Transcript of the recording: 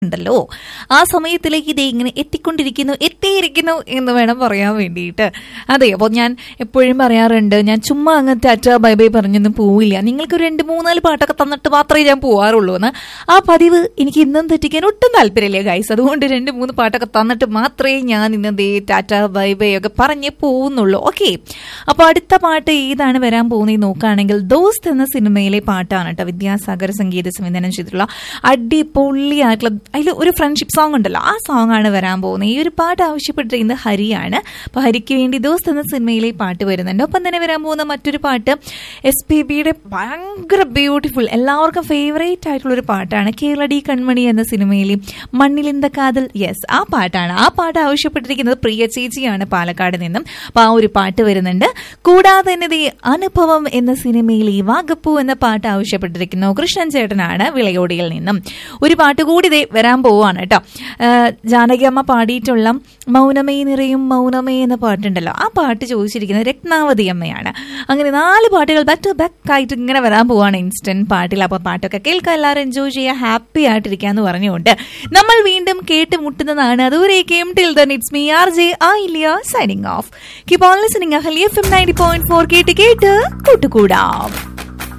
ഉണ്ടല്ലോ ആ സമയത്തിലേക്ക് ഇത് ഇങ്ങനെ എത്തിക്കൊണ്ടിരിക്കുന്നു എത്തിയിരിക്കുന്നു എന്ന് വേണം പറയാൻ വേണ്ടിയിട്ട് അതെ അപ്പോൾ ഞാൻ എപ്പോഴും പറയാറുണ്ട് ഞാൻ ചുമ്മാ അങ്ങ് ടാറ്റ ബൈ ബൈ പറഞ്ഞൊന്നും പോവില്ല നിങ്ങൾക്ക് ഒരു രണ്ട് മൂന്നാല് പാട്ടൊക്കെ തന്നിട്ട് മാത്രമേ ഞാൻ പോവാറുള്ളൂ എന്ന് ആ പതിവ് എനിക്ക് ഇന്നും തെറ്റിക്കാൻ ഒട്ടും താല്പര്യമില്ല ഗൈസ് അതുകൊണ്ട് രണ്ട് മൂന്ന് പാട്ടൊക്കെ തന്നിട്ട് മാത്രമേ ഞാൻ ഇന്നതേ ടാറ്റ ബൈ ബൈ ഒക്കെ പറഞ്ഞേ പോകുന്നുള്ളൂ ഓക്കെ അപ്പോൾ അടുത്ത പാട്ട് ഏതാണ് വരാൻ പോകുന്നത് നോക്കുകയാണെങ്കിൽ ദോസ്ത് എന്ന സിനിമയിലെ പാട്ടാണ് കേട്ടോ വിദ്യാസാഗർ സംഗീത സംവിധാനം ചെയ്തിട്ടുള്ള അടിപൊളിയായിട്ടുള്ള അതിൽ ഒരു ഫ്രണ്ട്ഷിപ്പ് സോങ് ഉണ്ടല്ലോ ആ സോങ് ആണ് വരാൻ പോകുന്നത് ഈ ഒരു പാട്ട് ആവശ്യപ്പെട്ടിരിക്കുന്നത് ഹരിയാണ് അപ്പോൾ ഹരിക്ക് വേണ്ടി ദോസ്ത് എന്ന സിനിമയിലെ പാട്ട് വരുന്നുണ്ട് ഒപ്പം തന്നെ വരാൻ പോകുന്ന മറ്റൊരു പാട്ട് എസ് പി ബിയുടെ ഭയങ്കര ബ്യൂട്ടിഫുൾ എല്ലാവർക്കും ഫേവറേറ്റ് ആയിട്ടുള്ള ഒരു പാട്ടാണ് കേരളടി കൺമണി എന്ന സിനിമയിലെ മണ്ണിലിന്ത കാതൽ യെസ് ആ പാട്ടാണ് ആ പാട്ട് ആവശ്യപ്പെട്ടിരിക്കുന്നത് പ്രിയ ചേച്ചിയാണ് പാലക്കാട് നിന്നും അപ്പോൾ ആ ഒരു പാട്ട് വരുന്നുണ്ട് കൂടാതെ തന്നെ ദേ അനുഭവം എന്ന സിനിമയിലെ വാഗപ്പൂ എന്ന പാട്ട് ആവശ്യപ്പെട്ടിരിക്കുന്നു കൃഷ്ണൻ ചേട്ടനാണ് വിളയോടിയിൽ നിന്നും ഒരു പാട്ട് കൂടി ദേ വരാൻ പോവാണ് കേട്ടോ ജാനകി അമ്മ പാടിയിട്ടുള്ള മൗനമേ നിറയും മൗനമേ എന്ന പാട്ടുണ്ടല്ലോ ആ പാട്ട് ചോദിച്ചിരിക്കുന്നത് രത്നാവതി അമ്മയാണ് അങ്ങനെ നാല് പാട്ടുകൾ ബാക്ക് ടു ബാക്ക് ആയിട്ട് ഇങ്ങനെ വരാൻ പോവാണ് ഇൻസ്റ്റന്റ് പാട്ടിൽ അപ്പോൾ പാട്ടൊക്കെ കേൾക്കാൻ എല്ലാവരും എൻജോയ് ചെയ്യുക ഹാപ്പി ആയിട്ടിരിക്കാന്ന് പറഞ്ഞുകൊണ്ട് നമ്മൾ വീണ്ടും കേട്ടുമുട്ടുന്നതാണ് അതുവരേക്കും till then it's me R J ആ ഇല്ല signing off keep on listening Ahalia F M ninety point four കേട്ട് കേട്ട് കൂട്ടുകൂടാം